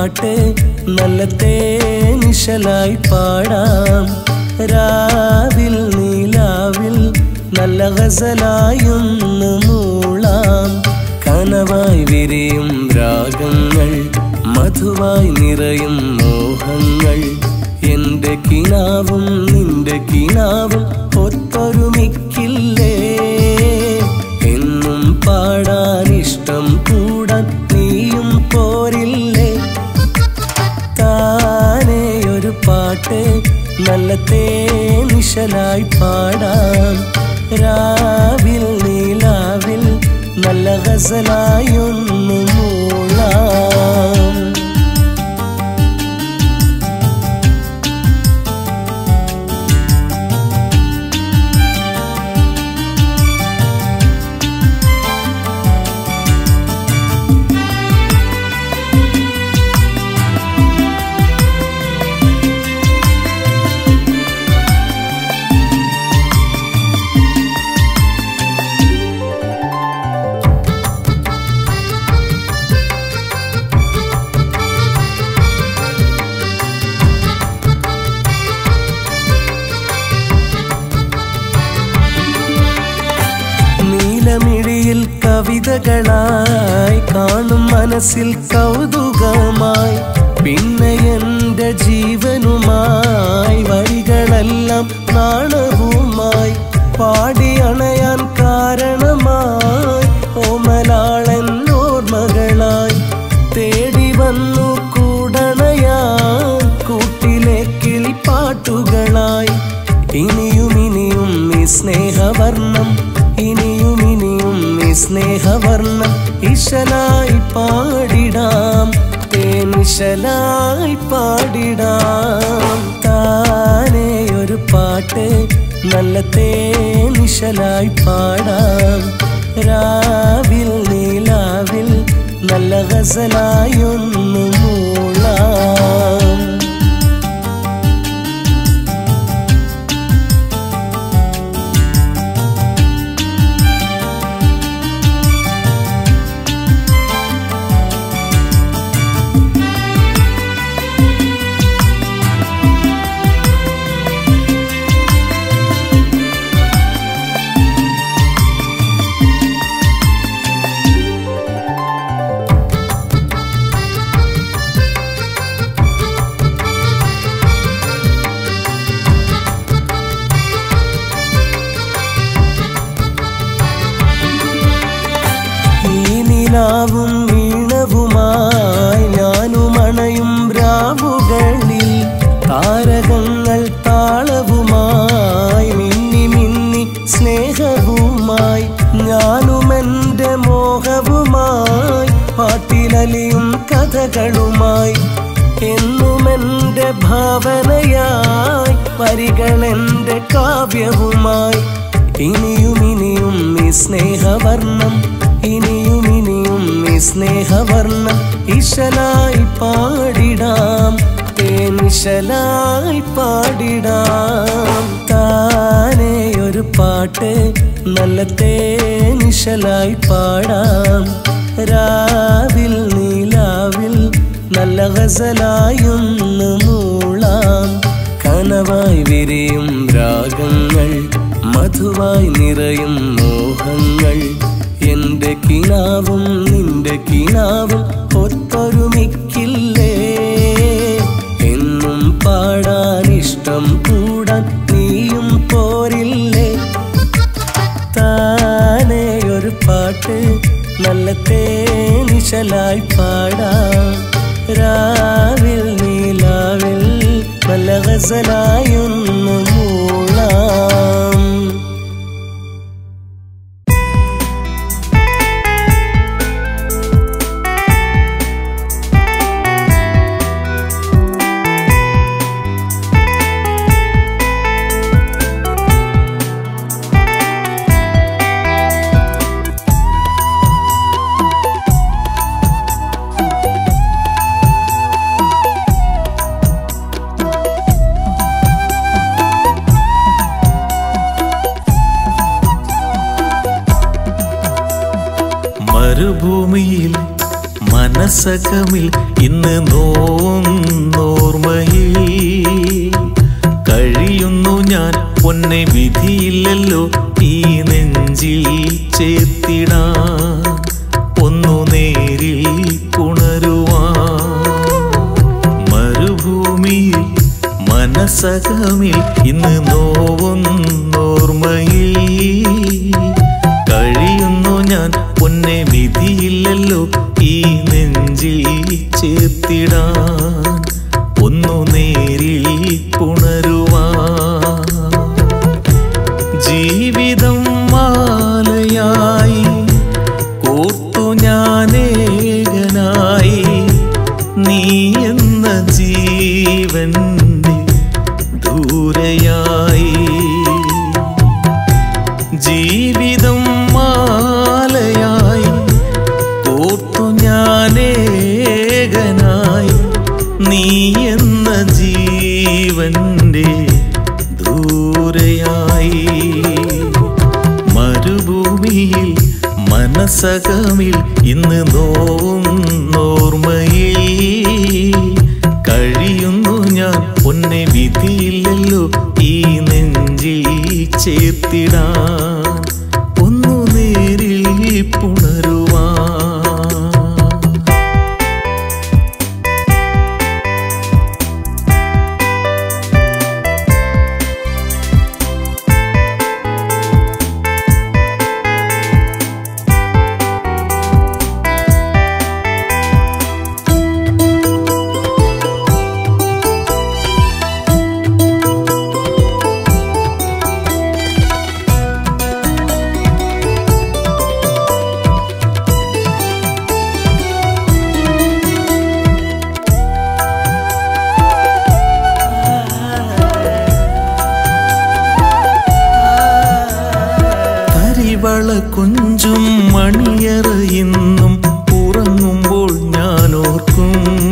പാട്ട് നല്ല തേനിശലായി പാടാം രാവിൽ നീലാവിൽ നല്ല ഗസലായൊന്ന് മൂളാം കനവായി വിരിയും രാഗങ്ങൾ മധുവായി നിറയും മോഹങ്ങൾ എന്റെ കിനാവും നിന്റെ കിനാവും ഒത്തൊരുമിക്കില്ലേ എന്നും പാടാൻ ഇഷ്ടം കൂടാൻ നീയും പോരില്ലേ താനേ ഒരു പാട്ട് നല്ല തേനിശലായി പാടാം രാവിൽ നീലാവിൽ നല്ല ഗസലായൊന്ന് മൂളാം നീലമിഴിയിൽ കവിതകളായി കാണും മനസ്സിൽ കൗതുകമായി പിന്നെ എൻ്റെ ജീവനുമായി വരികളെല്ലാം നാണവുമായി പാടി അണയാൻ കാരണമായി ഓമലാളൻ ഓർമ്മകളായി തേടി വന്നു കൂടണയാൻ കൂട്ടിലെ കിളിപ്പാട്ടുകളായി ഇനിയും ഇനിയും ഈ സ്നേഹവർണം ഇനിയും ഇനിയും ഈ സ്നേഹവർണം ഇശലായി പാടിടാം തേനിശലായി പാടിടാം താനേ ഒരു പാട്ട് നല്ല തേനിശലായി പാടാം രാവിൽ നീലാവിൽ നല്ല ഗസലായൊന്ന് മൂളാം ഈ നിലാവും വീണവുമായി ഞാനും അണയും രാവുകളിൽ താരകങ്ങൾ താളവുമായി മിന്നി മിന്നി സ്നേഹവുമായി ഞാനും എൻ്റെ മോഹവുമായി പാട്ടിലലിയും കഥകളുമായി എന്നും എൻ്റെ ഭാവനയായി വരികളെൻ്റെ കാവ്യവുമായി ഇനിയും ഇനിയും ഈ സ്നേഹവർണം ഇനിയും ഇനിയും ഈ സ്നേഹവർണം ഇശലായി പാടിടാം തേനിശലായി പാടിടാം താനേ ഒരു പാട്ട് നല്ല തേനിശലായി പാടാം രാവിൽ നീലാവിൽ നല്ല ഗസലായൊന്ന് മൂളാം കനവായി വിരിയും രാഗങ്ങൾ മധുവായി നിറയും മോഹങ്ങൾ എന്റെ കിനാവും നിന്റെ കിനാവും ഒത്തൊരുമിക്കില്ലേ എന്നും പാടാൻ ഇഷ്ടം കൂടാൻ നീയും പോരില്ലേ താനേ ഒരു പാട്ട് നല്ല തേനിശലായി പാടാം രാവിൽ നീലാവിൽ നല്ല ഗസലായൊന്ന് മൂളാം മനസ്സകമിൽ ഇന്ന് നോന്നോർമ്മയിൽ കഴിയുന്നു ഞാൻ പൊന്നെ വിധിയില്ലല്ലോ ഈ നെഞ്ചിൽ ചേർത്തിടാൻ ഒന്നു നേരിൽ ഉണരുവാൻ മരുഭൂമിയിൽ മനസ്സകമിൽ ഇന്ന് നോവുന്നോർമ്മയിൽ കഴിയുന്നു ഞാൻ പൊന്നെ വിധിയില്ലല്ലോ ഈ നെഞ്ചിൽ ചേർത്തിടാൻ ഒന്നു നേരിൽ പുണരുവാൻ ജീവിതം മാലയായി കോർത്തു ഞാനേകനായി നീ എന്ന ജീവന്റെ ദൂരയായി ജീവിതം മാലയായി കോർത്തു ഞാനേകനായി നീ എന്ന ജീവന്റെ ദൂരയായി മരുഭൂമിയിൽ മനസ്സകമിൽ ഇന്ന് നോർമ്മയിൽ കഴിയുന്നു ഞാൻ പൊന്നെ വിധിയില്ലല്ലോ ഈ നെഞ്ചിൽ ചേർത്തിടാൻ ഒന്നു നേരിൽ പുണരുവാൻ കരിവള കുഞ്ചും മണിയറ ഇന്നും ഉറങ്ങുമ്പോൾ ഞാനോർക്കും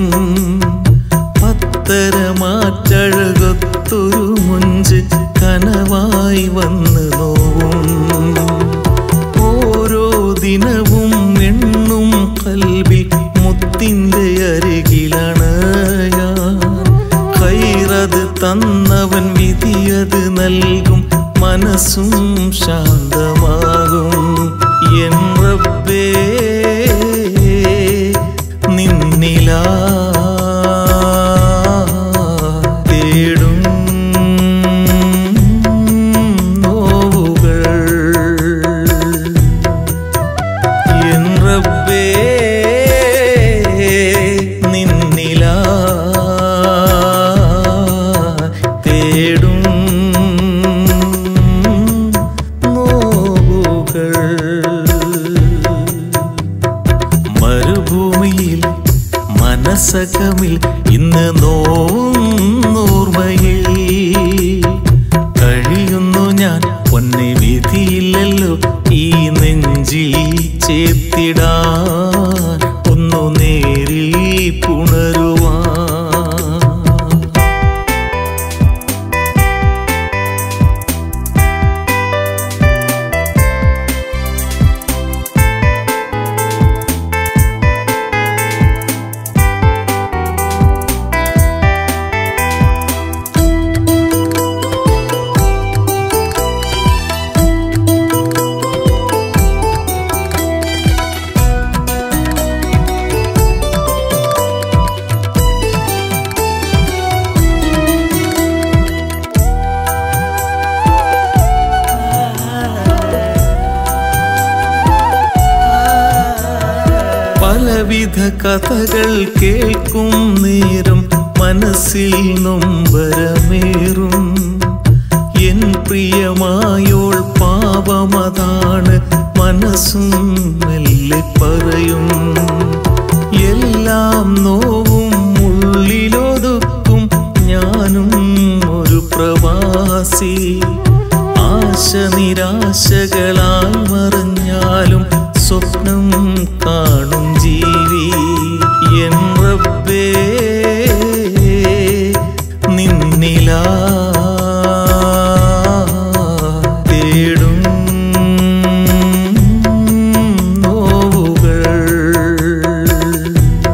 പത്തര മാറ്റഴകത്തൊരു മുഞ്ച് കനവായി വന്ന് നോവും ഓരോ ദിനവും എണ്ണും കൽവിൽ മുത്തിൻ്റെ അരികിലണയാൻ കൈറത് തന്നവൻ വിധിയത് നൽകും മനസ്സും ശാന്തമാകും എൻ റബ്ബേ നിന്നിലാ തേടും നോവുകൾ എൻ റബ്ബേ നിന്നിലാ തേടും നോവുകൾ മരുഭൂമിയിൽ മനസ്സകമിൽ ഇന്ന് നോർമ്മയിൽ കഴിയുന്നു ഞാൻ പൊന്നെ വിധിയില്ലല്ലോ ഈ നെഞ്ചിൽ ചേർത്തിടാൻ ഒന്നു നേരിൽ പുണരുവാൻ പലവിധ കഥകൾ കേൾക്കും നേരം മനസ്സിൽ നൊമ്പരമേറും എൻ പ്രിയമായോൾ പാപമതാണ് മനസ്സും മെല്ലെ പറയും എല്ലാം നോവും ഉള്ളിലൊതുക്കും ഞാനും ഒരു പ്രവാസി ആശ നിരാശകളാൽ മറഞ്ഞാലും സ്വപ്നം കാണും ജീവി എൻ റബ്ബേ നിന്നിലാ തേടും നോവുകൾ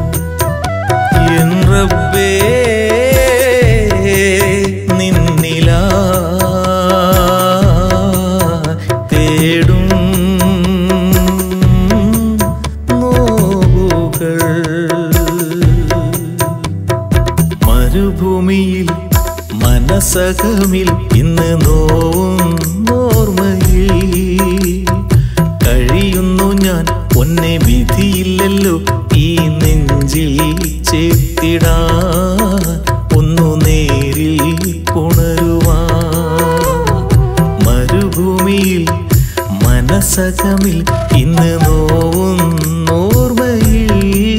മസകമിൽ ഇന്ന് നോവുന്നോർമ്മയിൽ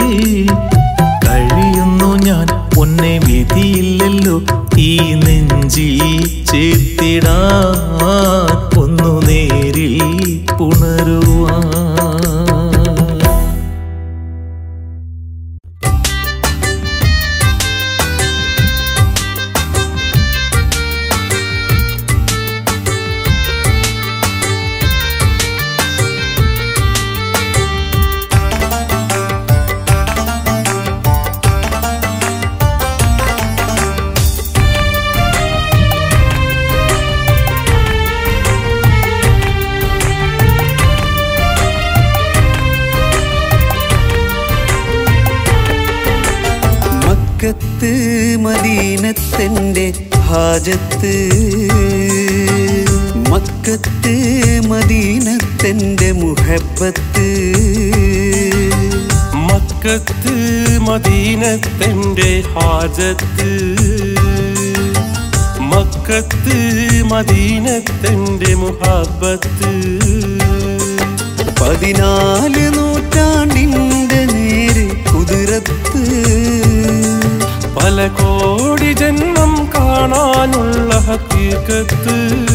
കഴിയുന്നു ഞാൻ പൊന്നെ വിധിയില്ലല്ലോ ഈ നെഞ്ചിൽ ചേർത്തിടാൻ ഒന്നു നേരിൽ പുണരുവാൻ മക്കത്ത് മദീനത്തിന്റെ ഹാജത്ത് മക്കത്ത് മദീനത്തിന്റെ മുഹബത്ത് മക്കത്ത് മദീനത്തിന്റെ ഹാജത്ത് മക്കത്ത് മദീനത്തിന്റെ മുഹബത്ത് പതിനാല് നൂറ്റാണ്ടിന്റെ നേര് കുതിരത്ത് പല കോടി ജന്മം കാണാനുള്ള ഹക്കീക്കത്ത്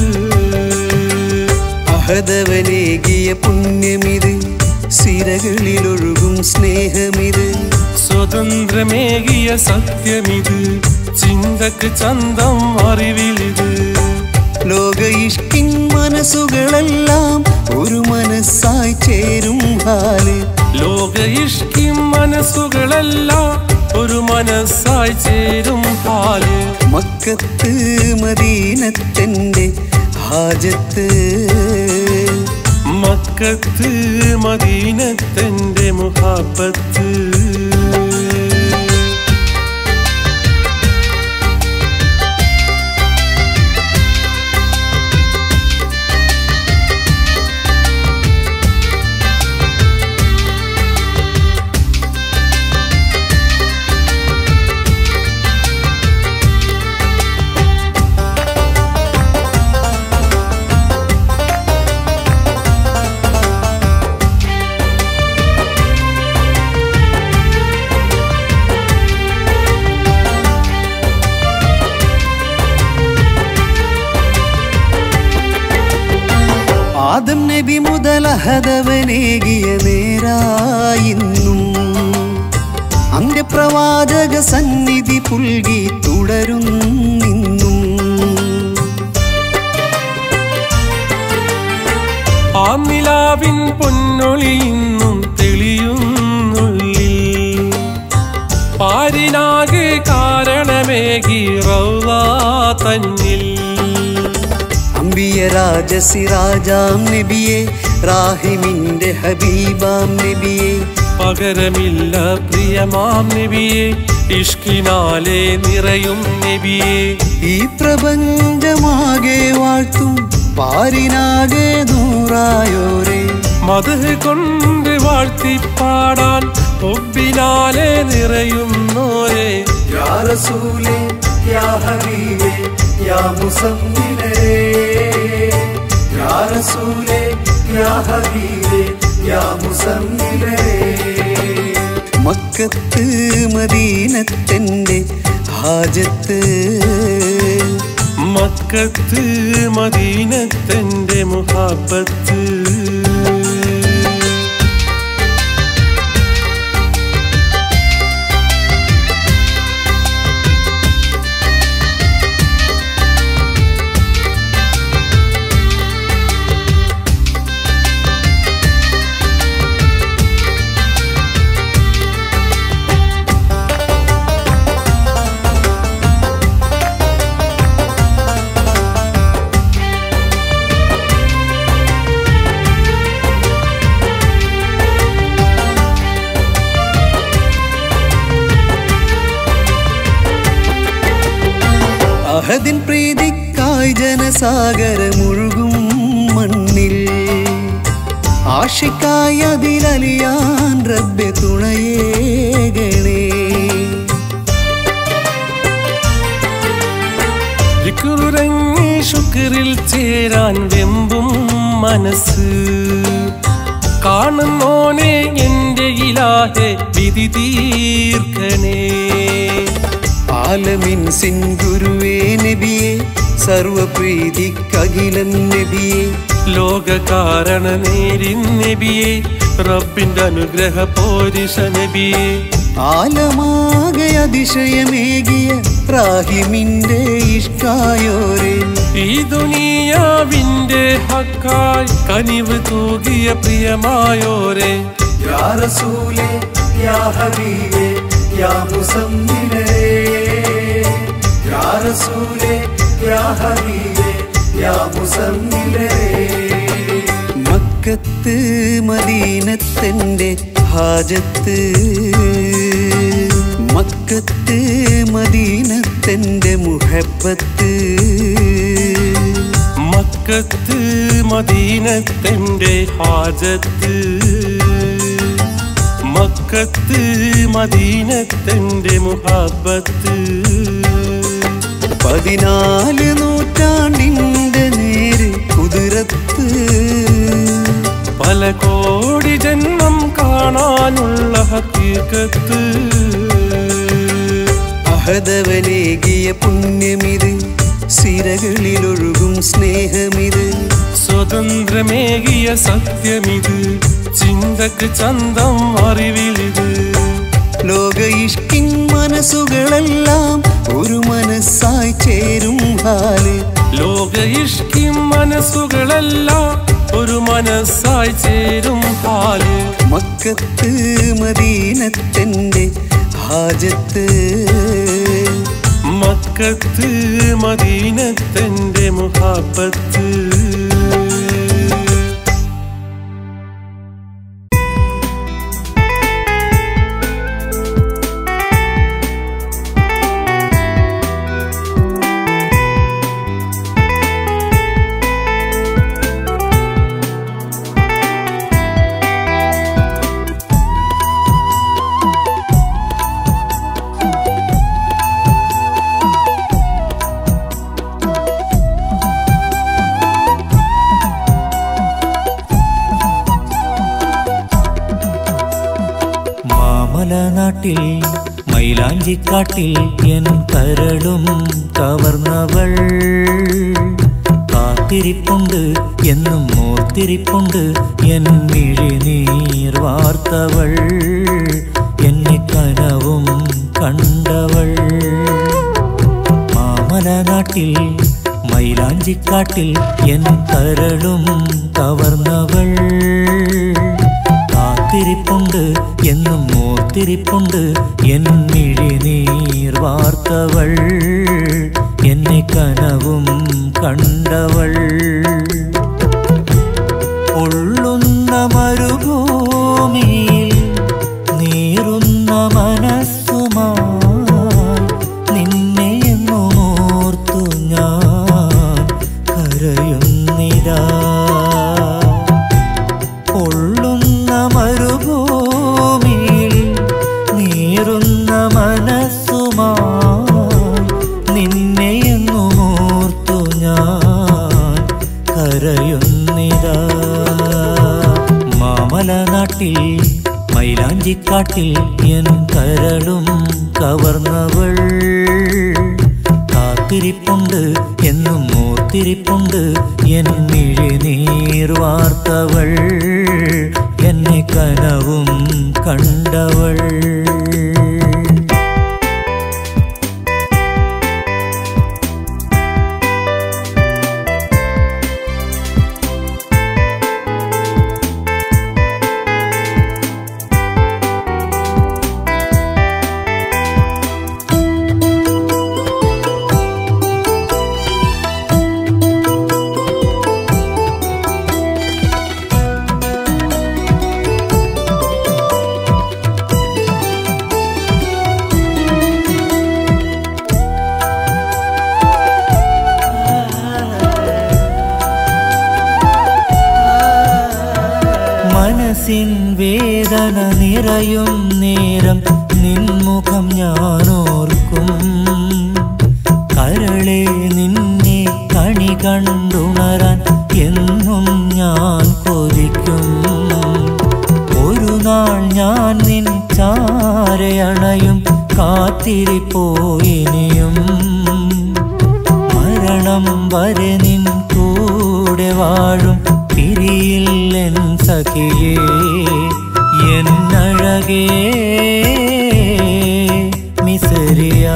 അഹദവനേകിയ പുണ്യമിത് സിരകളിലൊഴുകും സ്നേഹമിത് സ്വതന്ത്രമേകിയ സത്യമിത് ചിന്തക്ക് ചന്തം അറിവിലിത് ലോക ഇഷ്കിൻ മനസ്സുകളെല്ലാം ഒരു മനസ്സായി ചേരും ഹാല് ലോക ഇഷ്കിം മനസ്സുകളെല്ലാം ഒരു മനസ്സായി ചേരും ഹാല് മക്കത്ത് മദീനത്തിന്റെ ഹാജത്ത് മക്കത്ത് മദീനത്തിന്റെ മുഹാബത്ത് ആദം നബി മുതൽ അഹദവനേകിയ നേരായിന്നും അന്ത്യപ്രവാചക സന്നിധി പുൽകി തുടരുന്നിന്നും ആ നിലാവിൻ പൊന്നൊളി ഇന്നും തെളിയുന്നുള്ളിൽ പാരിനാകെ കാരണമേകി റൗള തന്നിൽ അമ്പിയ രാജസിരാജാം നബിയെ റാഹിമിന്റെ ഹബീബാം നബിയെ പകരമില്ല പ്രിയമാം നബിയെ ഇഷ്കിനാലെ നിറയും നബിയെ ഈ പ്രപഞ്ചമാകെ വാഴ്ത്തും പാരിനാകെ നൂറായോരേ മധു കൊണ്ട് വാഴ്ത്തിപ്പാടാൻ ഒബ്ബിനാലെ നിറയുന്നോരെ യാ റസൂലേ യാ ഹബീബേ യാ മുസമ്മിലേ യാ റസൂലേ യാ ഹബീബേ യാ മുസമ്മിലേ മക്കത്ത് മദീനത്തിന്റെ ഹാജത്ത് മക്കത്ത് മദീനത്തിന്റെ മുഹാബത്ത് അഹദിൻ പ്രീതിക്കായി ജനസാഗരമൊഴുകും മണ്ണിൽ ആഷിക്കായി അതിലലിയാൻ റബ്ബെ തുണയേകണേ ദിക്റുറങ്ങി ശുക്രിൽ ചേരാൻ വെമ്പും മനസ്സ് കാണുന്നോനെ എന്റെ ഇലാഹെ വിധി തീർക്കണേ ആലമിൻ സിൻ ഗുരുവേ നബിയെ സർവപ്രീതിക്കഖിലൻ നബിയെ ലോകകാരണ നേരിൻ നബിയെ റബ്ബിന്റെ അനുഗ്രഹ പോരിഷ നബിയെ ആലമാകെ അതിശയമേകിയ റാഹിമിന്റെ ഇഷ്കായോരെ ഈ ദുനിയാവിന്റെ ഹക്കായി കനിവ് തൂകിയ പ്രിയമായോരെ യാ റസൂലേ യാ ഹബീബേ യാ മുസമ്മിലേ യാ റസൂലേ യാ ഹബീബേ യാ മുസമ്മിലേ മക്കത്ത് മദീനത്തിന്റെ ഹാജത്ത് മക്കത്ത് മദീനത്തിന്റെ മുഹബത്ത് മക്കത്ത് മദീനത്തിന്റെ ഹാജത്ത് മക്കത്ത് മദീനത്തിന്റെ മുഹബത്ത് പതിനാല് നൂറ്റാണ്ടിന്റെ നേര് കുതിരത്ത് പല കോടി ജന്മം കാണാനുള്ള ഹക്കീക്കത്ത് അഹദവനേകിയ പുണ്യമിത് സിരകളിലൊഴുകും സ്നേഹമിത് സ്വതന്ത്രമേകിയ സത്യമിത് ചിന്തക്ക് ചന്തം അറിവിലിത് ലോക ഇഷ്കിൻ മനസ്സുകളെല്ലാം ഒരു മനസ്സായി ചേരും ഹാല് ലോക ഇഷ്കിം മനസ്സുകളെല്ലാം ഒരു മനസ്സായി ചേരും ഹാല് മക്കത്ത് മദീനത്തിന്റെ ഹാജത്ത് മക്കത്ത് മദീനത്തിന്റെ മുഹാബത്ത് മാമലനാട്ടിൽ മൈലാഞ്ചിക്കാട്ടിൽ എൻ കരളും കവർന്നവൾ കാത്തിരിപ്പുണ്ട് എന്നും ഓർത്തിരിപ്പുണ്ട് എൻ മിഴിനീർ വാർത്തവൾ എന്നെ കനവും കണ്ടവൾ മാമലനാട്ടിൽ മൈലാഞ്ചിക്കാട്ടിൽ എൻ കരളും കവർന്നവൾ കാത്തിരിപ്പുണ്ട് എന്നും ഓർത്തിരിപ്പുണ്ട് എൻ മിഴിനീർ വാർത്തവൾ എന്നെ കനവും കണ്ടവൾ ഉള്ളുന്ന മരുഭൂമിയിൽ നീറുന്ന മനസ്സുമായി നിന്നെ ഓർത്തു ഞാൻ കരയുന്നിതാ പൊള്ളുന്ന മരുഭൂമിയിൽ നീറുന്ന മനസ്സുമായി നിന്നെ ഓർത്തു ഞാൻ കരയുന്നിതാ മാമലനാട്ടിൽ മൈലാഞ്ചിക്കാട്ടിൽ എൻ കരളും കവർന്നവൾ കാത്തിരിപ്പുണ്ട് എന്നും ഓർത്തിരിപ്പുണ്ട് എൻ മിഴിനീർ വാർത്തവൾ എന്നെ കനവും കണ്ടവൾ മനസ്സിൻ വേദന നിറയും നേരം നിൻമുഖം ഞാനോർക്കും കരളെ നിന്നെ കണി കണ്ടുണരാൻ എന്നും ഞാൻ പിരിയില്ലെൻ സഖിയേ എന്നഴകേ മിസരിയ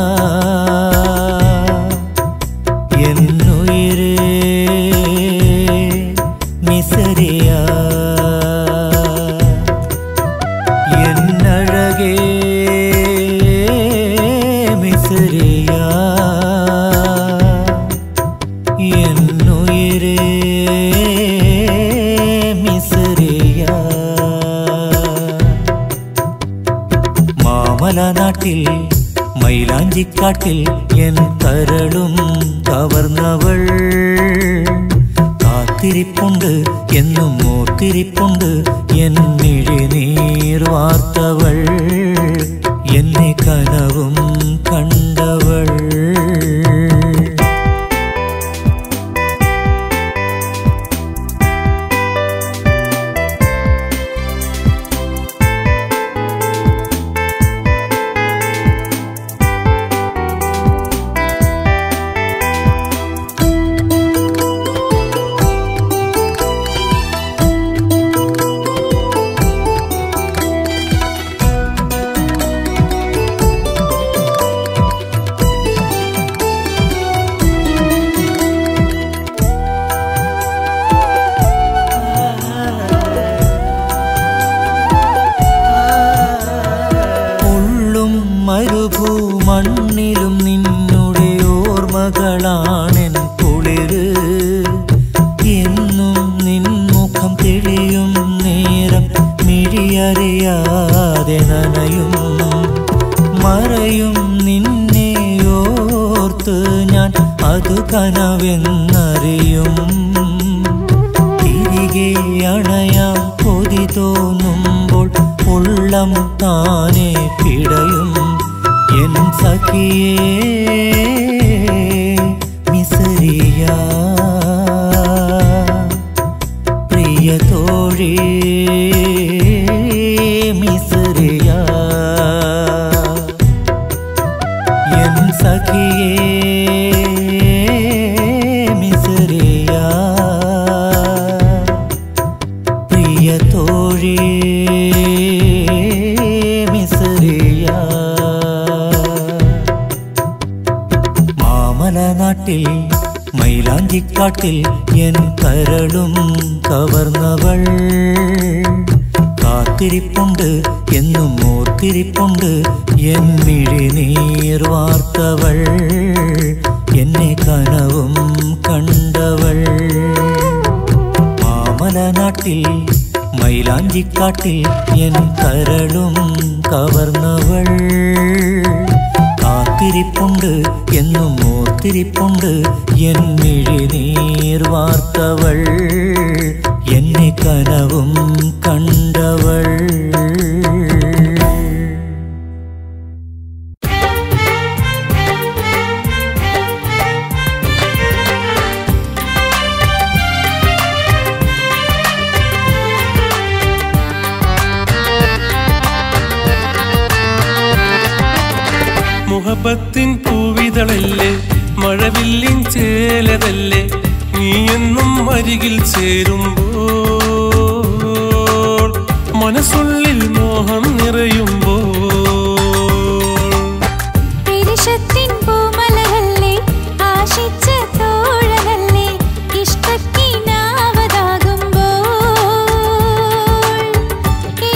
എന്നുയിരേ മിസരിയ എന്നഴകേ മിസരിയ എന്നുയിരേ മിസരിയ മാമല നാട്ടിൽ മൈലാഞ്ചിക്കാട്ടിൽ എൻ കരളും കവർന്നവൾ കാത്തിരിപ്പുണ്ട് എന്നും ഓർത്തിരിപ്പുണ്ട് എൻ മിഴിനീർ വാർത്തവൾ എന്നെ കനവും കണ്ടവൾ ഉള്ളും മരുഭൂമണ്ണിലും നിന്നുടെ ഓർമ്മകളാണെൻ കുളിര് എന്നും നിൻ മുഖം തെളിയും നേരം മിഴിയറിയാതെ നനയും മറയും നിന്നെ ഓർത്ത് ഞാൻ അത് കനവെന്നറിയും തിരികെ അണയാൻ കൊതി തോന്നുമ്പോൾ ഉള്ളം താനെ പിടയും എൻ സഖിയേ മിസരിയ പ്രിയ തോഴി മിസരിയ എൻ സഖിയേ മിസരിയ പ്രിയ തോഴി മിസരിയ മാമല നാട്ടിൽ മൈലാഞ്ചിക്കാട്ടിൽ എൻ കരളും കവർന്നവൾ കാത്തിരിപ്പുണ്ട് എന്നും ഓർത്തിരിപ്പുണ്ട് എൻ മിഴിനീർ വാർത്തവൾ എന്നെ കനവും കണ്ടവൾ മാമല നാട്ടിൽ മൈലാഞ്ചിക്കാട്ടിൽ എൻ കരളും കവർന്നവൾ കാത്തിരിപ്പുണ്ട് എന്നും ഓർത്തിരിപ്പുണ്ട് എൻ മിഴിനീർ വാർത്തവൾ എന്നെ കനവും കണ്ടവൾ മുഹബത്തിൻ പൂവിതളല്ലേ മഴവില്ലിൻ ചേലതല്ലേ നീ എന്നും അരികിൽ ചേരുമ്പോൾ മനസ്സുള്ളിൽ മോഹം നിറയുമ്പോൾ പിരിശത്തിൻ പൂമലരല്ലേ ആശിച്ച തോഴനല്ലേ ഇഷ്ടത്തിനാവതാകുമ്പോൾ എൻ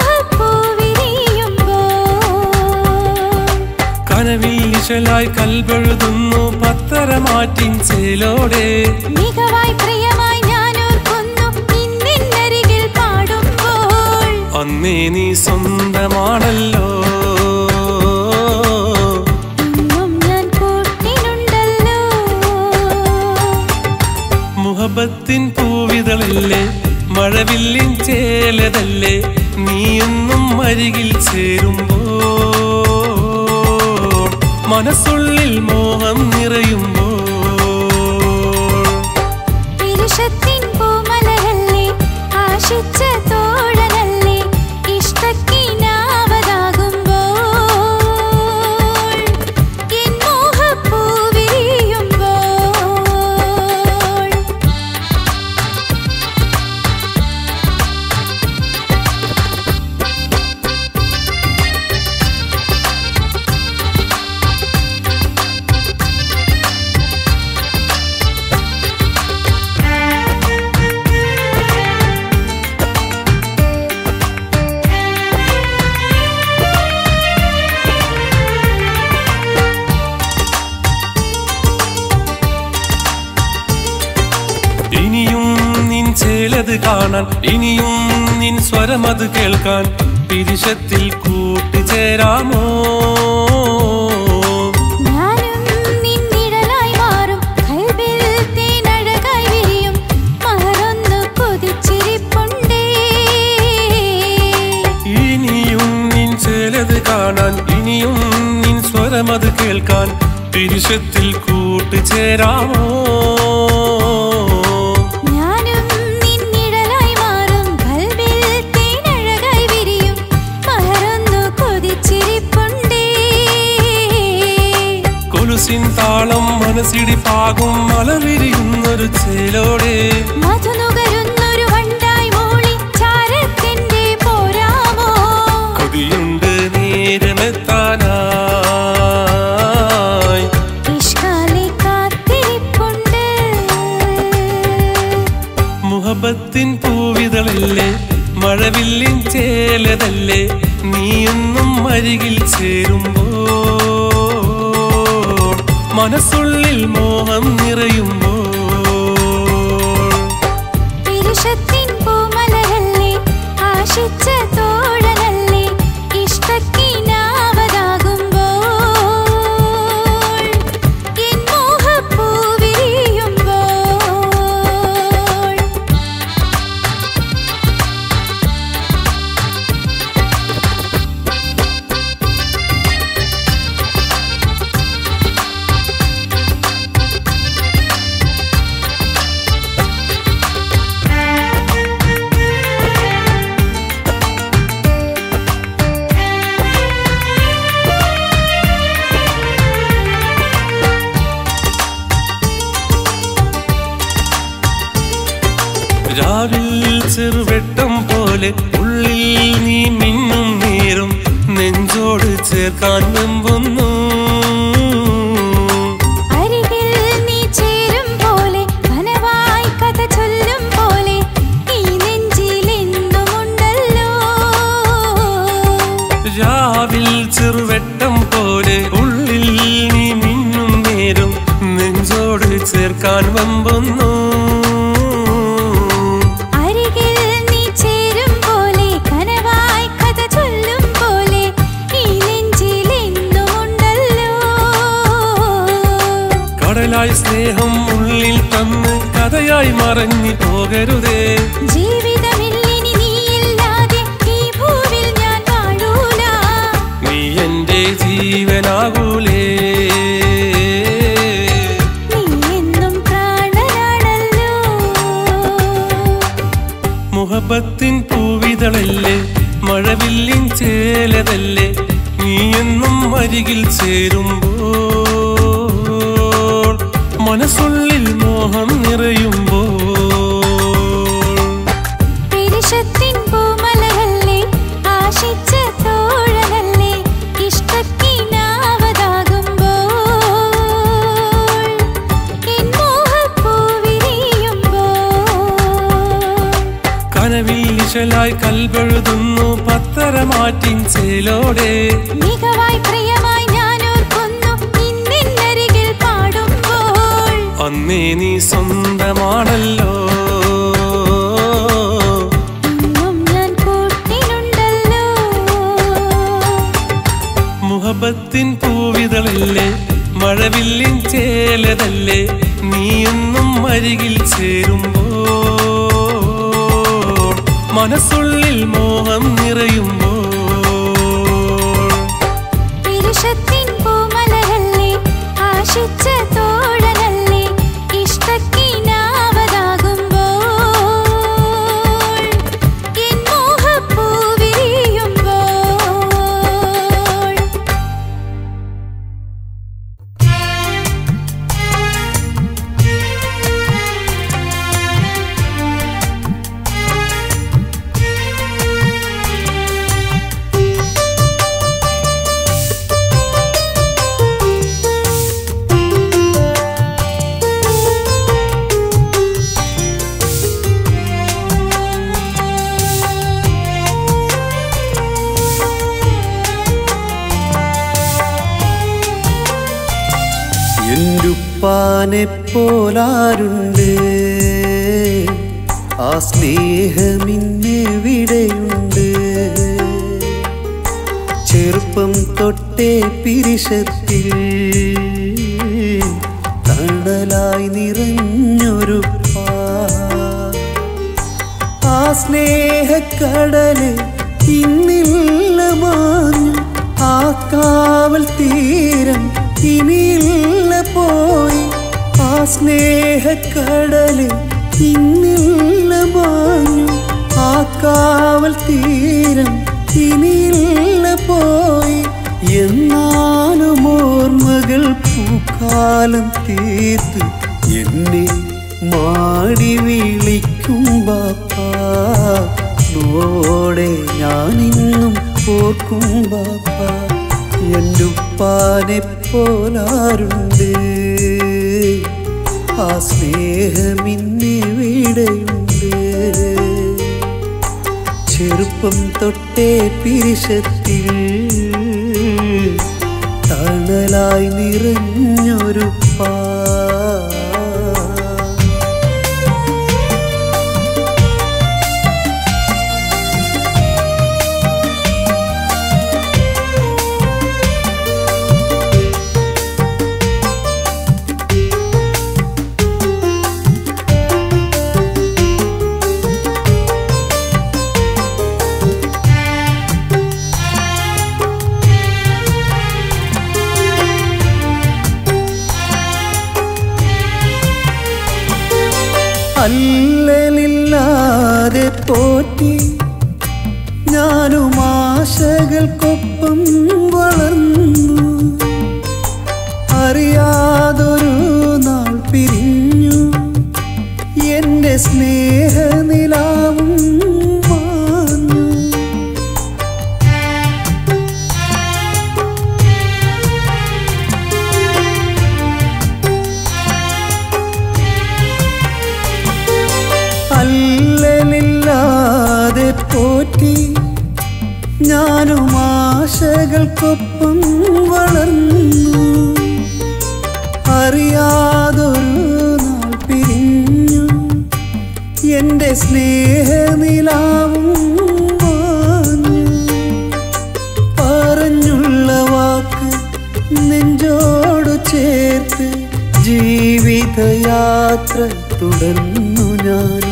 മോഹപ്പൂവിരിയുമ്പോൾ കനവിൽ ഇശലായി കൽവെഴുതുന്നു പത്തരമാറ്റിൻ ചേലോടെ മികവായി പ്രിയമായി ഞാൻ ഓർക്കുന്നു ഇന്നിന്നരികിൽ പാടുമ്പോൾ അന്നേ നീ സ്വന്തമാണല്ലോ ഇന്നും ഞാൻ കൂട്ടിനുണ്ടല്ലോ മുഹബത്തിൻ പൂവിതളല്ലേ മഴവില്ലിൻ ചേലതല്ലേ നീയൊന്നും അരികിൽ ചേരുമ്പോൾ മനസ്സുള്ളിൽ മോഹം നിറയുമ്പോൾ പിരിശത്തിൻ പൂമലരല്ലേ ആശിച്ച തോഴനല്ലേ ഇഷ്ടത്തിനാവതാകുമ്പോൾ എൻ മോഹപ്പൂവിരിയുമ്പോൾ ചേലത് കാണാൻ ഇനിയും നിൻ സ്വരമത് കേൾക്കാൻ പിരിശത്തിൽ കൂട്ടിച്ചേരാമോ ഞാനും നിന്നിഴലായി മാറും കൽബിൽ തേനഴകായി വിരിയും മറന്നു കൊതിച്ചിരിപ്പുണ്ടേ ഇനിയും നിൻ ചേലത് കാണാൻ ഇനിയും നിൻ സ്വരമത് കേൾക്കാൻ പിരിശത്തിൽ കൂട്ടിച്ചേരാമോ ഞാനും നിന്നിഴലായി മാറും കൽബിൽ തേനഴകായി വിരിയും മറന്നു കൊതിച്ചിരിപ്പുണ്ടേ കൊലുസിൻ താളം മനസ്സിടിപ്പാകും മലവിരിയുന്നൊരു ചേലോടെ മധുനുകരുന്നൊരു വണ്ടായി മൂളി ചാരത്തിന്റെ പോരാമോ കൊതിയുണ്ട് നേരമെത്താനായി ഇഷ്കാലെ കാത്തിരിപ്പുണ്ട് മുഹബത്തിൻ പൂവിതളല്ലേ മഴവില്ലിൻ ചേലതല്ലേ നീയെന്നും അരികിൽ ചേരുമ്പോൾ മനസ്സുള്ളിൽ മോഹം നിറയുമ്പോൾ പിരുഷത്തിൻ പൂമലരല്ലേ ആശിച്ച തോഴനല്ലേ ഇഷ്ടക്കിനാവതാകുമ്പോൾ എൻ മോഹപ്പൂ വിരിയുമ്പോൾ രാവിൽ ചെറുവെട്ടം പോലെ ഉള്ളിൽ നീ മിന്നും നേരും നെഞ്ചോട് ചേർക്കാൻ വെമ്പുന്നു അരികിൽ നീ ചേരും പോലെ കനവായി കഥ ചൊല്ലും പോലെ ഈ നെഞ്ചിലെന്നുമുണ്ടല്ലോ രാവിൽ ചെറുവെട്ടം പോലെ ഉള്ളിൽ നീ മിന്നും നേരും നെഞ്ചോട് ചേർക്കാൻ വമ്പുന്നു അരികിൽ നീ ചേരും പോലെ കനവായി കഥ ചൊല്ലും പോലെ ഈ നെഞ്ചിലെന്നുമുണ്ടല്ലോ കടലായി സ്നേഹം ഉള്ളിൽ തന്ന് കഥയായി മറഞ്ഞു പോകരുതേ ജീവിതമില്ലിനി നീയില്ലാതെ ഈ ഭൂവിൽ ഞാൻ വാഴൂല നീ എന്റെ ജീവനാകൂലേ നീ എന്നും പ്രാണനാണല്ലോ മുഹബത്തിൻ പൂവിതളല്ലേ മഴവില്ലിൻ ചേലതല്ലേ നീ എന്നും അരികിൽ ചേരുമ്പോൾ മനസ്സുള്ളിൽ മോഹം നിറയുമ്പോൾ പിരിശത്തിൻ പൂമലരല്ലേ ആശിച്ച തോഴനല്ലേ ഇഷ്ടക്കിനാവതാകുമ്പോൾ എൻ മോഹപ്പൂ വിരിയുമ്പോൾ കനവിൽ ഇശലായി കൽവെഴുതുന്നു പത്തരമാറ്റിൻ ചേലോടെ മികവായി പ്രിയമായി ഞാൻ ഓർക്കുന്നു നിന്നിന്നരികിൽ പാടുമ്പോൾ അന്നേ നീ സ്വന്തമാണല്ലോ ഇന്നും ഞാൻ കൂട്ടിനുണ്ടല്ലോ മുഹബത്തിൻ പൂവിതളല്ലേ മഴവില്ലിൻ ചേലതല്ലേ നീയെന്നും അരികിൽ ചേരുമ്പോൾ മനസ്സുള്ളിൽ മോഹം നിറയുമ്പോൾ പിരുഷത്തിൻ പൂമലരല്ലേ ആശിച്ച തോഴനല്ലേ ഇഷ്ടക്കിനാവതാകുമ്പോൾ എൻ മോഹപ്പൂ വിരിയുമ്പോൾ എന്റുപ്പാനെ പോലാരുണ്ട് ആ സ്നേഹമിന്നെവിടെയുണ്ട് ചെറുപ്പം തൊട്ടേ പിരിശത്തിൽ തണലായി നിറഞ്ഞൊരു പാ ആ സ്നേഹക്കടല് ഇന്നില്ല മാഞ്ഞു ആ കാവൽ തീരം ഇനിയില്ല പോയി ആ സ്നേഹക്കടല് ഇന്നില്ല മാഞ്ഞു ആ കാവൽ തീരം ഇനിയില്ല പോയി എന്നാലും ഓർമ്മകൾ പൂക്കാലം തീർത്ത് എന്നെ മാടി വിളിക്കും ബാപ്പാ നോടെ ഞാനിന്നും ഓർക്കും ബാപ്പാ എൻ്റെ ഉപ്പാനെ പോലാറുണ്ട് ആ സ്നേഹമിന്നെവിടെയുണ്ട് ചെറുപ്പം തൊട്ടേ പിരിശത്തിൽ തണലായി നിറഞ്ഞൊരു പാ അല്ലലില്ലാതെ പോറ്റി ഞാനും ആശകൾക്കൊപ്പം വളർന്നു അറിയാതൊരു നാൾ പിരിഞ്ഞു എൻ്റെ സ്നേഹനിലാവും മാഞ്ഞു അല്ലലില്ലാതെ പോറ്റി ഞാനും ആശകൾക്കൊപ്പം വളർന്നു അറിയാതൊരു നാൾ പിരിഞ്ഞു എൻ്റെ സ്നേഹനിലാവും മാഞ്ഞു പറഞ്ഞുള്ള വാക്ക് നെഞ്ചോടു ചേർത്ത് ജീവിതയാത്ര തുടർന്നു ഞാനും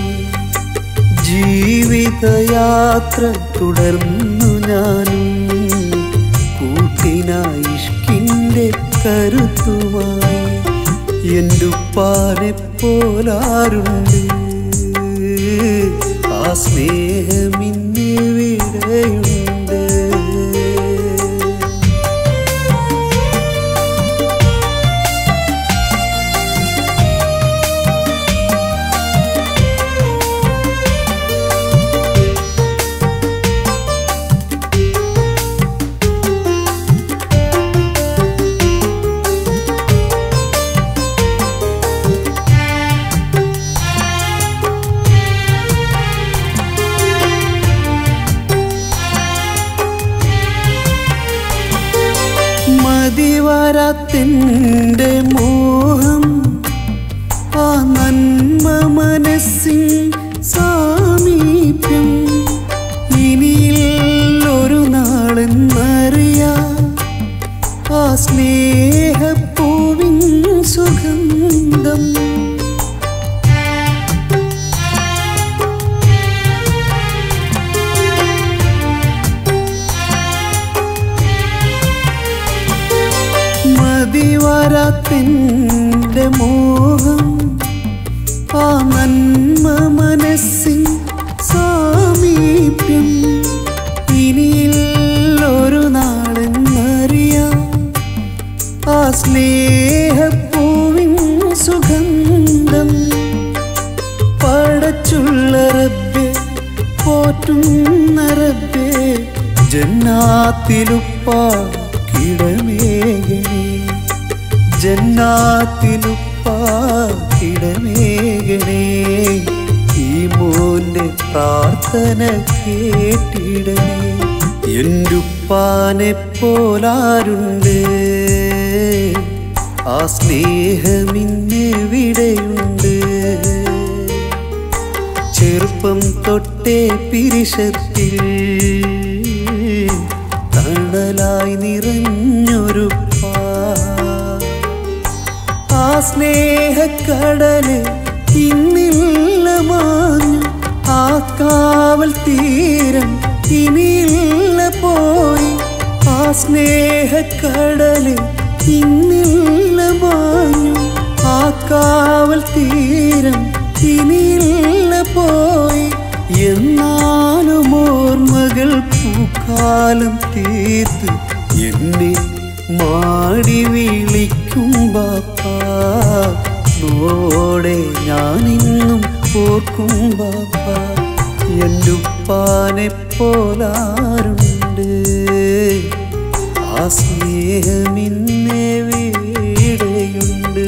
ജീവിതയാത്ര തുടർന്നു ഞാനും കൂട്ടിനായി ഇഷ്കിൻ്റെ കരുത്തുമായി എൻ്റെ ഉപ്പാനെ പോലാറുണ്ട് ആ സ്നേഹമിന്നെവിടെയുണ്ട് മതിവരത്തിൻ്റെ മോഹം ആ നന്മ മനസ്സിൻ സാമീപ്യം ഇനിയിൽ ഒരു നാളെന്നറിയാം ആ സ്നേഹപ്പൂവിൻ സുഗന്ധം മതിവരത്തിൻ്റെ മോഹം ആ നന്മ മനസ്സിൻ സാമീപ്യം ഇനിയിൽ ഒരു നാളെന്നറിയാം ആ സ്നേഹപ്പൂവിൻ സുഗന്ധം പടച്ചുള്ള റബ്ബെ പോറ്റുന്ന റബ്ബെ ജന്നാത്തിലുപ്പ കിടമേകണേ ജന്നാത്തിലുപ്പ കിടമേകണേ ഈ മോന്റെ പ്രാർത്ഥന കേട്ടിടണേ എൻ്റുപ്പാനെ പോലാരുണ്ട് ആ സ്നേഹമിന്നെവിടെയുണ്ട് ചെറുപ്പം തൊട്ടേ പിരിശത്തിൽ തണലായി നിറഞ്ഞൊരു പാ ആ സ്നേഹക്കടല് ഇന്നില്ല മാഞ്ഞു ആ കാവൽ തീരം ഇനിയില്ല പോയി ആ സ്നേഹക്കടല് ഇന്നില്ല മാഞ്ഞു ആ കാവൽ തീരം ഇനിയില്ല പോയി എന്നാലും ഓർമ്മകൾ പൂക്കാലം തീർത്ത് എന്നെ മാടി വിളിക്കും ബാപ്പാ നോടെ ഞാനിന്നും ഓർക്കും ബാപ്പാ എൻ്റെ ഉപ്പാനെ പോലാറുണ്ട് ആ സ്നേഹമിന്നെ വീടെയുണ്ട്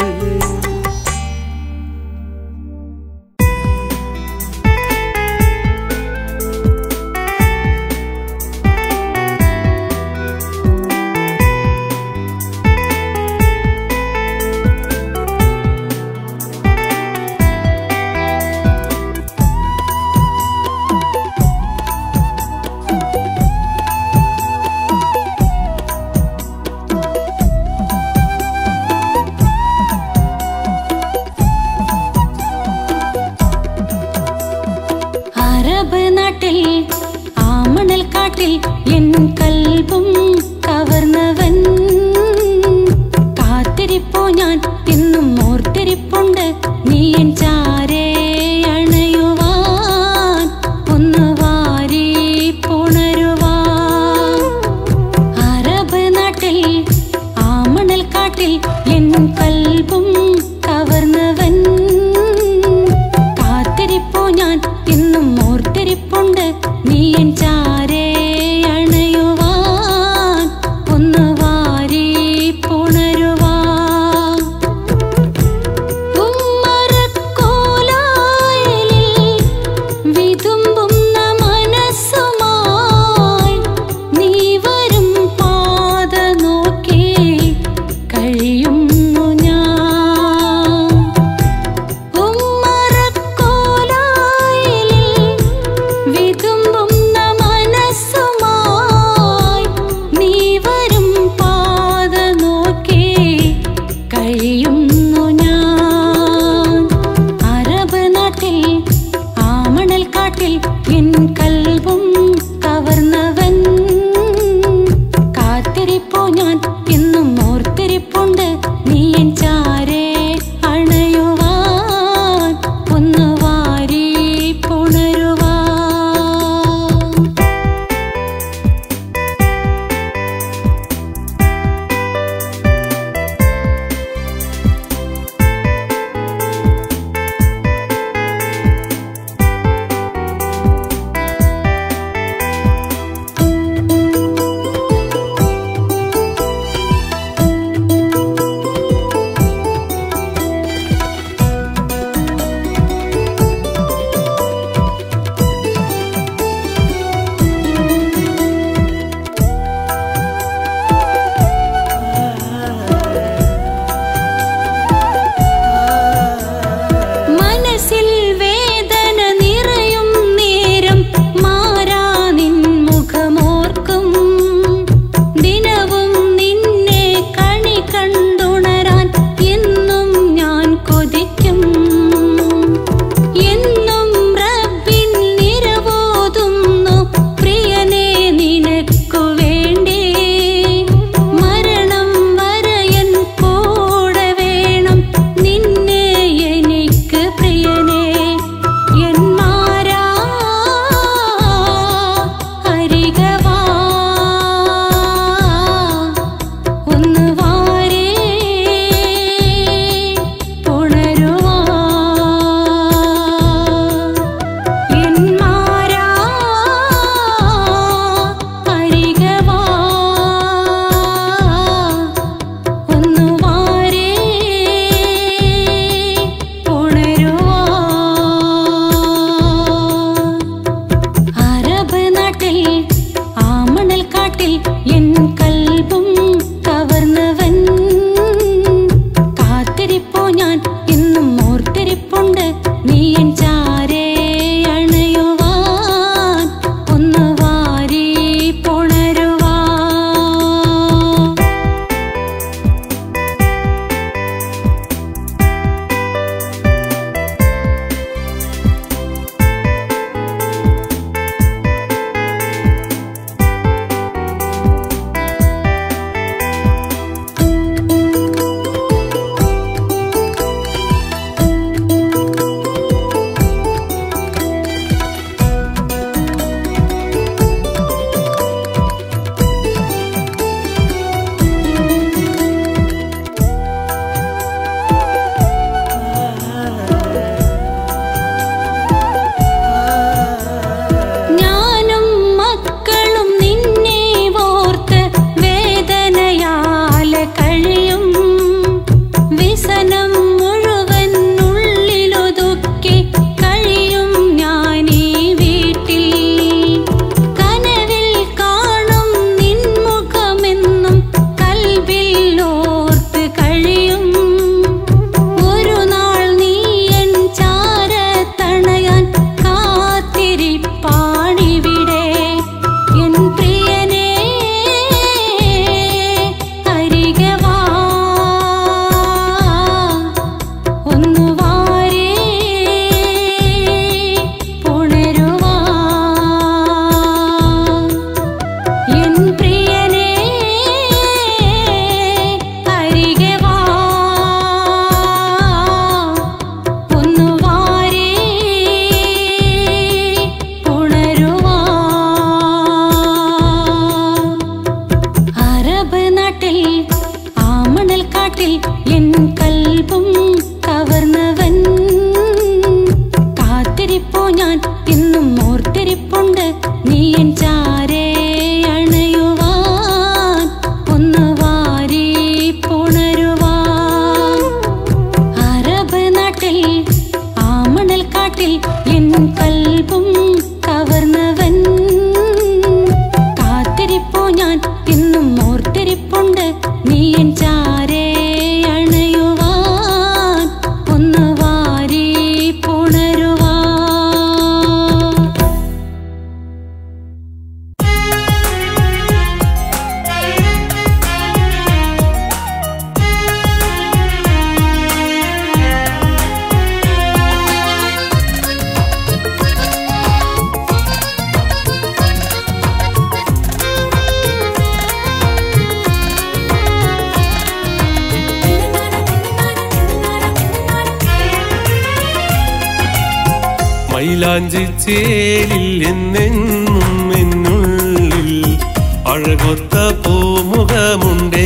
അറബ് നാട്ടിൽ ആ മണൽ കാട്ടിൽ എൻ കൽബും കവർന്നവൻ കാത്തിരിപ്പോ ഞാൻ ഇന്നും ഓർത്തിരിപ്പുണ്ട് നീ എൻ ചാരേ അണയുവാൻ ഒന്ന് വാരി പുണരുവാൻ അറബ് നാട്ടിൽ ആ മണൽ കാട്ടിൽ എൻ കൽബും കവർന്നവൻ കാത്തിരിപ്പോ ഞാൻ ഇന്നും ഓർത്തിരിപ്പുണ്ട് നീ എൻ ചാരേ അണയുവാൻ ഒന്ന് വാരി പുണരുവാൻ ഉമ്മറക്കോലായലിൽ വിതുമ്പുന്ന മനസ്സുമായി നീ വരും പാത നോക്കി കഴിയുന്നു ഞാൻ ഉമ്മറക്കോലായലിൽ വിതുമ്പുന്ന മനസ്സുമായി നീ വരും പാത നോക്കി കഴിയുന്നു ഞാൻ അറബ് നാട്ടിൽ ആ മണൽ കാട്ടിൽ എൻ കൽവും കവർന്നവൻ കാത്തിരിപ്പോ ഞാൻ ഇന്നും ഓർത്തിരിപ്പുണ്ട് നീ എൻ ചാരേ അണയുവാൻ ഒന്ന് വാരി പുണരുവാൻ എന്നും ഓർത്തിരിപ്പുണ്ട് നീ എൻ ചാരേ അണയുവാൻ ഒന്ന് വാരി പുണരുവാൻ അറബ് നാട്ടിൽ ആ മണൽ കാട്ടിൽ എൻ കൽബും കവർന്നവൻ കാത്തിരിപ്പോ ഞാൻ എന്നും ഓർത്തിരിപ്പുണ്ട് നീ എൻ ചാരേ അണയുവാൻ ഒന്ന് വാരി പുണരുവാൻ മൈലാഞ്ചി ചേലിൽ എന്നെന്നും എന്നുള്ളിൽ അഴകൊത്ത പൂമുഖമുണ്ടേ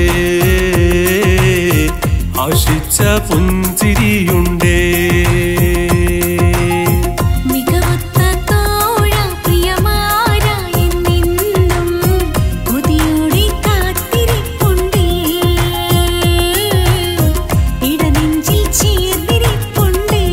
ആശിച്ച പുഞ്ചിരിയുണ്ടേ മികവൊത്ത തോഴ പ്രിയമാര എന്നെന്നും കൊതിയോടെ കാത്തിരിപ്പുണ്ടേ ഇടനെഞ്ചിൽ ചേർന്നിരിപ്പുണ്ടേ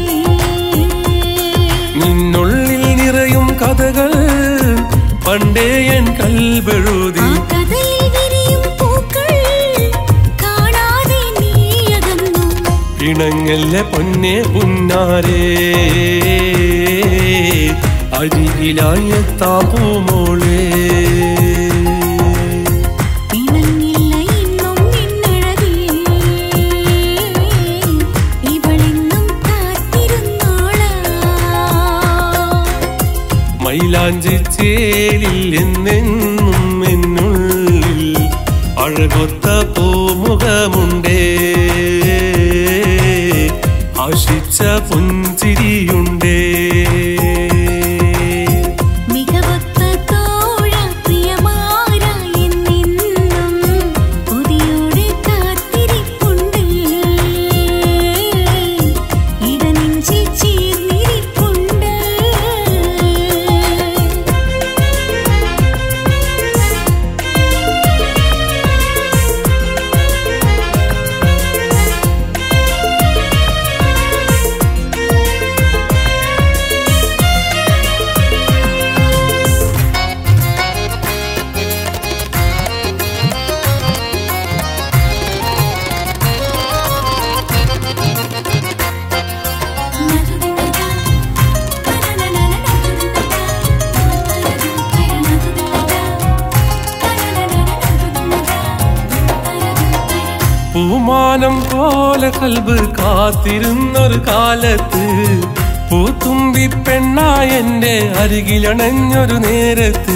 നിന്നുള്ളിൽ നിറയും കഥകൾ പണ്ടേ എൻ കൽബെഴുതി ആ കഥയിൽ വിരിയും പൂക്കൾ കാണാതെ നീ അകന്നു ഇണങ്ങല്ല പൊന്നെ പുന്നാരേ അരികിലായ താപൂമോളേ ഇണങ്ങില്ല ഇന്നും നിന്നഴകേ ഇവളെന്നും കാത്തിരുന്നോളാ മൈലാഞ്ചി ചേലിൽ എന്നെന്നും എന്നുള്ളിൽ അഴകൊത്ത പൂമുഖമുണ്ടേ ആശിച്ച പുഞ്ചിരിയുണ്ടേ മികവൊത്ത തോഴ പ്രിയമാര എന്നെന്നും കൊതിയോടെ കാത്തിരിപ്പുണ്ട് ഇടനെഞ്ചിൽ ചേർന്നിരിപ്പുണ്ട് പൂമാനം പോലെ കൽബ് കാത്തിരുന്നൊരു കാലത്ത് പൂത്തുമ്പി പെണ്ണായ എന്റെ അരികിലണഞ്ഞൊരു നേരത്ത്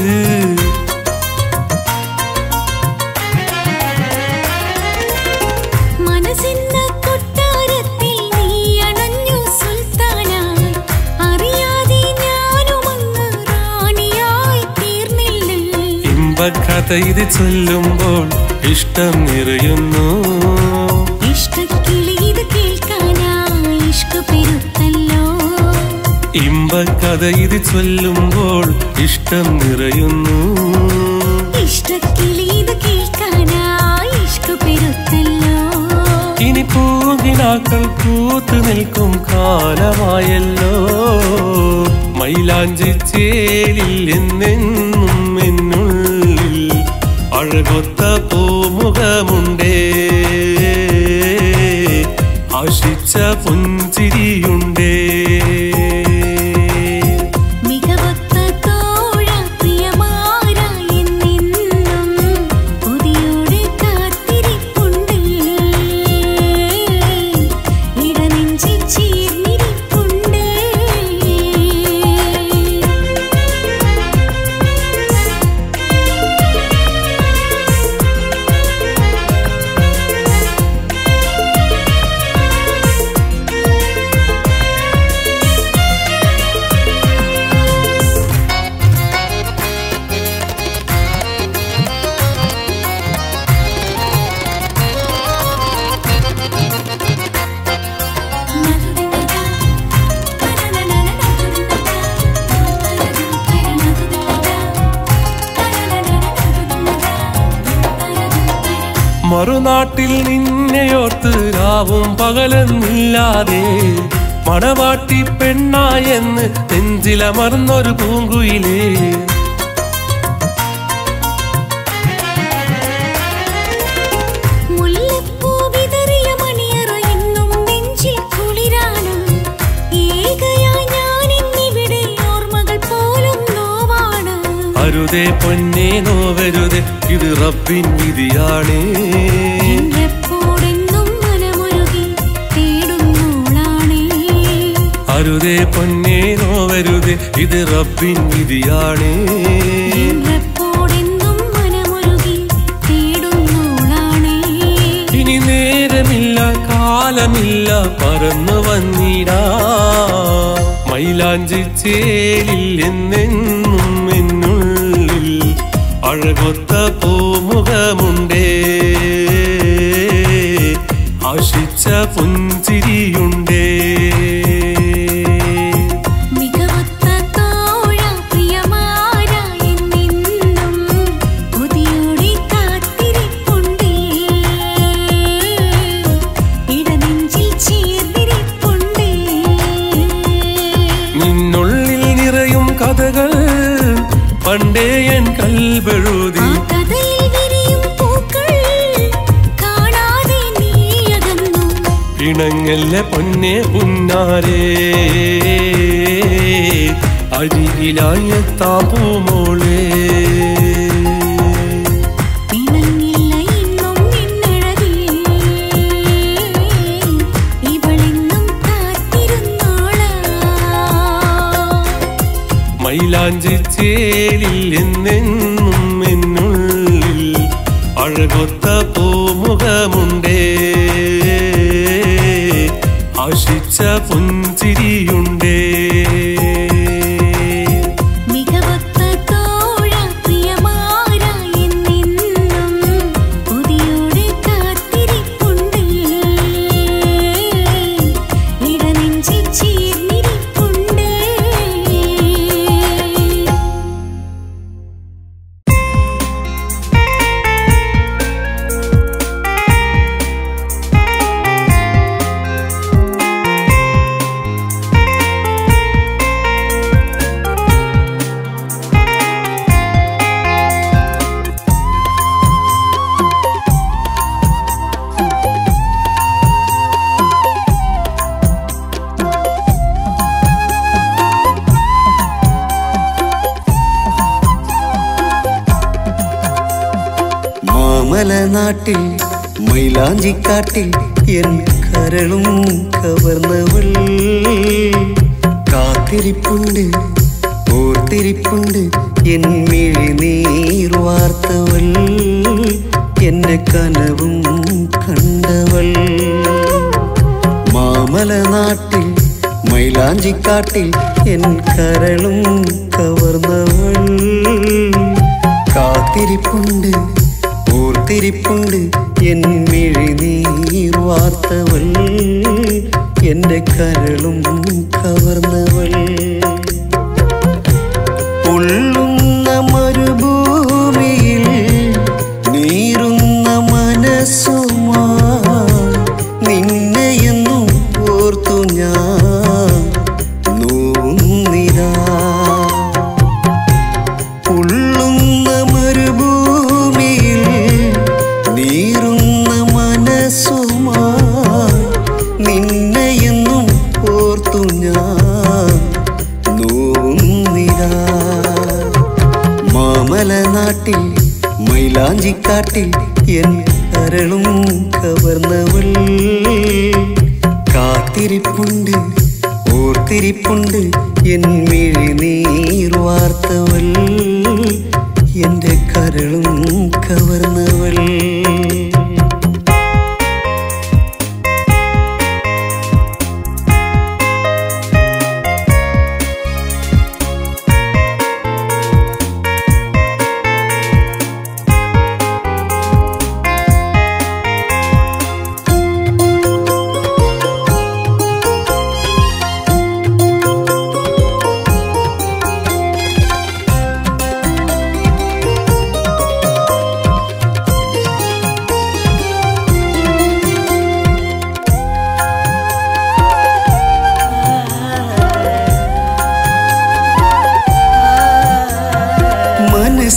മനസ്സിന്ന കൊട്ടാരത്തിൽ നീ അണഞ്ഞു സുൽത്താനായി അറിയാതെ ഞാനുമങ്ങ് റാണിയായി തീർന്നില്ലേ ഇമ്പക്കഥ ഇത് ചൊല്ലുമ്പോൾ ഇഷ്ടം നിറയുന്നു ഇഷ്ടക്കിളി ഇത് കേൾക്കാനായി ഇഷ്ക പെരുത്തല്ലോ ഇമ്പക്കഥ ഇത് ചൊല്ലുമ്പോൾ ഇഷ്ടം നിറയുന്നു ഇഷ്ടക്കിളി ഇത് കേൾക്കാനായി ഇഷ്ക പെരുത്തല്ലോ ഇനി പൂകിനാക്കൾ പൂത്തു നിൽക്കും കാലമായല്ലോ മൈലാഞ്ചി ചേലിൽ എന്നെന്നും എന്നുള്ളിൽ അഴകൊത്ത പൂമുഖമുണ്ടേ ആശിച്ച പുഞ്ചിരിയുണ്ടേ മികവൊത്ത തോഴ പ്രിയമാര എന്നെന്നും കൊതിയോടെ കാത്തിരിപ്പുണ്ട് ഇടനെഞ്ചിൽ ചേർന്നിരിപ്പുണ്ട് ആ മറുനാട്ടിൽ നിന്നെയോർത്ത് രാവും പകലെന്നില്ലാതെ മണവാട്ടി പെണ്ണായെന്ന് നെഞ്ചിലമർന്നൊരു പൂങ്കുയിലേ മുല്ലപ്പൂ വിതറിയ മണിയറ എന്നും നെഞ്ചിൽ കുളിരാണ് ഏകയായി ഞാൻ ഇന്നിവിടെ ഓർമ്മകൾ പോലും നോവാണ് അരുതേ പൊന്നേ നോവരുതേ ഇത് റബ്ബിൻ വിധിയാണേ എപ്പോഴെന്നും മനമൊരുകി തേടുന്നോളാണേ അരുതേ പൊന്നേ നോവരുതേ ഇത് റബ്ബിൻ വിധിയാണേ എപ്പോഴെന്നും മനമൊരുകി തേടുന്നോളാണേ ഇനി നേരമില്ല കാലമില്ല പറന്നു വന്നിടാ മൈലാഞ്ചി ചേലിൽ എന്നെന്നും എന്നുള്ളിൽ അഴകൊത്ത പൂമുഖമുണ്ടേ ആശിച്ച പുഞ്ചിരിയുണ്ടേ മികവൊത്ത തോഴ പ്രിയമാര എന്നെന്നും കൊതിയോടെ കാത്തിരിപ്പുണ്ടേ ഇടനെഞ്ചിൽ ചേർന്നിരിപ്പുണ്ടേ നിന്നുള്ളിൽ നിറയും കഥകൾ പണ്ടേ എൻ കൽബെഴുതി ആ കഥയിൽ വിരിയും പൂക്കൾ കാണാതെ നീയകന്നു ഇണങ്ങല്ല പൊന്നെ പുന്നാരേ അരികിലായെത്താം പൂമോളേ പിണങ്ങില്ല ഇന്നും നിന്നഴകേ ഇവളെന്നും കാത്തിരുന്നോളാ മൈലാഞ്ചി ചേലിൽ എന്നെന്നും എന്നുള്ളിൽ അഴകൊത്ത പൂമുഖമുണ്ടേ ആശിച്ച പുഞ്ചിരിയുണ്ടേ മികവൊത്ത തോഴ പ്രിയമാര എന്നെന്നും കൊതിയോടെ കാത്തിരിപ്പുണ്ടേ ഇടനെഞ്ചിൽ ചേർന്നിരിപ്പുണ്ടേ മാമലനാട്ടിൽ മൈലാഞ്ചിക്കാട്ടിൽ എൻ കരളും കവർന്നവൾ കാത്തിരിപ്പുണ്ട് ഓർത്തിരിപ്പുണ്ട് എൻ മിഴിനീർ വാർത്തവൾ എന്നെ കനവും കണ്ടവൾ മാമലനാട്ടിൽ മൈലാഞ്ചിക്കാട്ടിൽ എൻ കരളും കവർന്നവൾ കാത്തിരിപ്പുണ്ട് ഓർത്തിരിപ്പുണ്ട് എൻ മിഴിനീർ വാർത്തവൾ എന്റെ കരളും കവർന്നവൾ ഉള്ളുന്ന മരുഭൂമിയിൽ നീറുന്ന മനസ്സുമാ നിന്നെയെന്നും ഓർത്തു ഞാൻ നോവുന്നിരാ ഉള്ളുന്ന മരുഭൂമിയിൽ നീറുന്ന മനസ്സുമായി നിന്നെയെന്നും ഓർത്തു ഞാൻ നോവുന്നിരാ മാമലനാട്ടിൽ മൈലാഞ്ചിക്കാട്ടിൽ എൻ കരളും കവർന്നവൾ കാത്തിരിപ്പുണ്ട് ഓർത്തിരിപ്പുണ്ട് എൻ മിഴിനീർ വാർത്തവൾ എന്റെ കരളും കവർന്നവൾ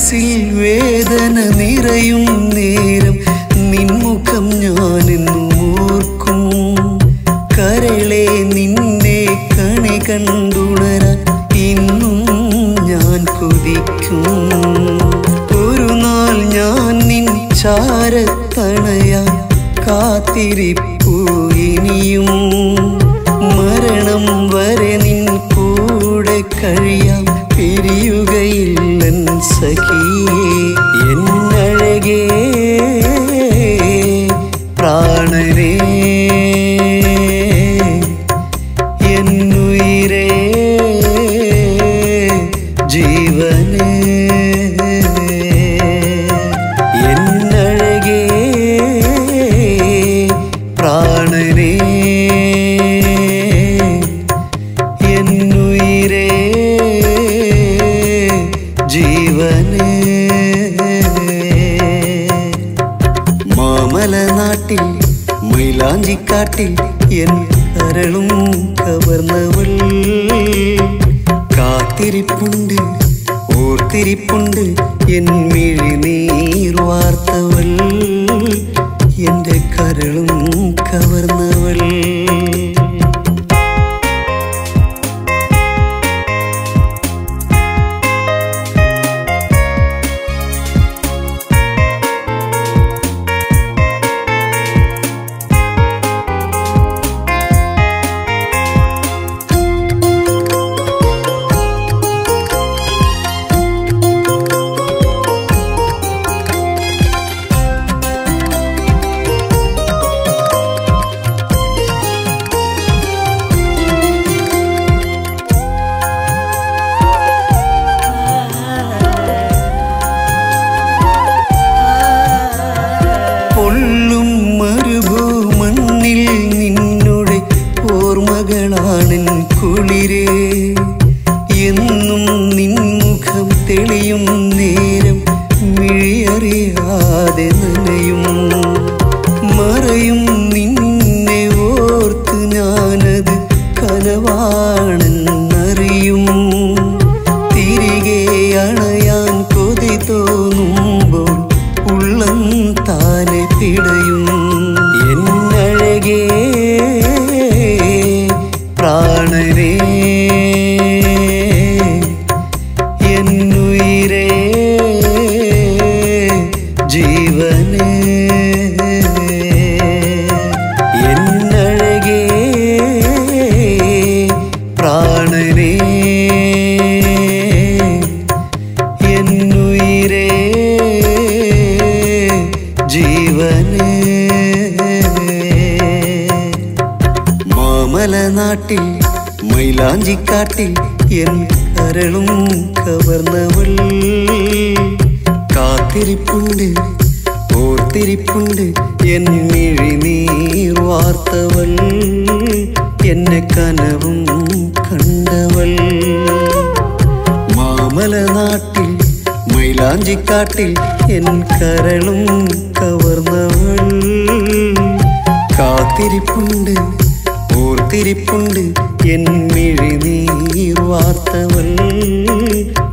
മനസ്സിൽ വേദന നിറയും നേരം നിൻമുഖം ഞാനെന്നും ഓർക്കും കരളെ നിന്നെ കണി കണ്ടുണരാൻ ഇന്നും ഞാൻ കൊതിക്കും ഒരു നാൾ ഞാൻ നിൻ ചാരത്തണയാൻ കാത്തിരിപ്പൂ ഇനിയും മരണം വരെ നിൻ കൂടെ കഴിയാം പിരിയുകയില്ലൻ സഖിയേ എന്നഴകേ പ്രാണനേ എന്നുയിരേ ജീവനേ എന്നഴകേ പ്രാണനേ എന്നുയിരേ ജീവനേ മാമല നാട്ടിൽ മൈലാഞ്ചിക്കാട്ടിൽ എൻ കരളും കവർന്നവൾ കാത്തിരിപ്പുണ്ട് ഓർത്തിരിപ്പുണ്ട് എൻ മിഴിനീർ വാർത്തവൾ എൻ്റെ കരളും കവർന്നവൾ പൊള്ളും മരുഭൂമണ്ണിൽ നിന്നുടെ ഓർമ്മകളാണെൻ കുളിരേ എന്നും നിൻമുഖം തെളിയും നേരം മിഴിയറിയാതെ നനയും മറയും നിന്നെ ഓർത്ത് ഞാനത് കനവാണെന്നറിയും തിരികെ അണയാൻ കൊതി തോന്നുമ്പോൾ ഉള്ളം താനെ പിടയും എന്നഴകേ പ്രാണനേ എന്നുയിരേ ജീവനേ എന്നഴകേ പ്രാണനേ എന്നുയിരേ ജീവനേ മാമല നാട്ടിൽ മൈലാഞ്ചിക്കാട്ടിൽ എൻ കരളും കവർന്നവൾ കാത്തിരിപ്പുണ്ട് ഓർ- ഓർത്തിരിപ്പുണ്ട് എൻ മിഴിനീർ വാർത്തവൾ എൻ്റെ കനവും കണ്ടവൾ മാമല നാട്ടിൽ മൈലാഞ്ചിക്കാട്ടിൽ എൻ കരളും കവർന്നവൾ കാത്തിരിപ്പുണ്ട് ഓർത്തിരിപ്പുണ്ട് എൻ മിഴിനീർ വാർത്തവൾ എൻ്റെ കനവും കണ്ടവൾ മാമല നാട്ടിൽ മൈലാഞ്ചിക്കാട്ടിൽ എൻ കരളും കവർന്നവൾ കാത്തിരിപ്പുണ്ട് എന്നെ കനവും കണ്ടവൾ മാമല നാട്ടിൽ മൈലാഞ്ചിക്കാട്ടിൽ എൻ കരളും കവർന്നവൾ കാത്തിരിപ്പുണ്ട് ഓർത്തിരിപ്പുണ്ട് എൻ മിഴിനീർ വാർത്തവൾ